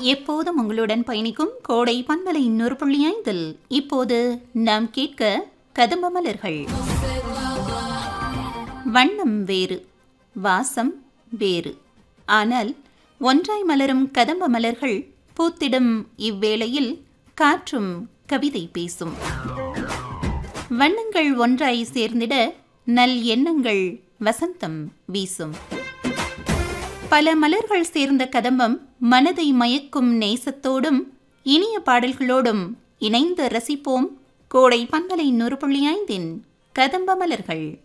எப்போதும் உங்களுடன் பயணிக்கும் கோடை பண்பலை இன்னொரு புள்ளி ஐந்தில் இப்போது நாம் கேட்க கதம்ப மலர்கள் வண்ணம் வேறு வாசம் வேறு ஆனால் ஒன்றாய் மலரும் கதம்ப மலர்கள் பூத்திடும் இவ்வேளையில் காற்றும் கவிதை பேசும் வண்ணங்கள் ஒன்றாய் சேர்ந்திட நல் எண்ணங்கள் வசந்தம் வீசும் பல மலர்கள் சேர்ந்த கதம்பம் மனதை மயக்கும் நேசத்தோடும் இனிய பாடல்களோடும் இணைந்து ரசிப்போம் கோடை பண்பலை நூறு புள்ளி ஐந்தின் கதம்ப மலர்கள்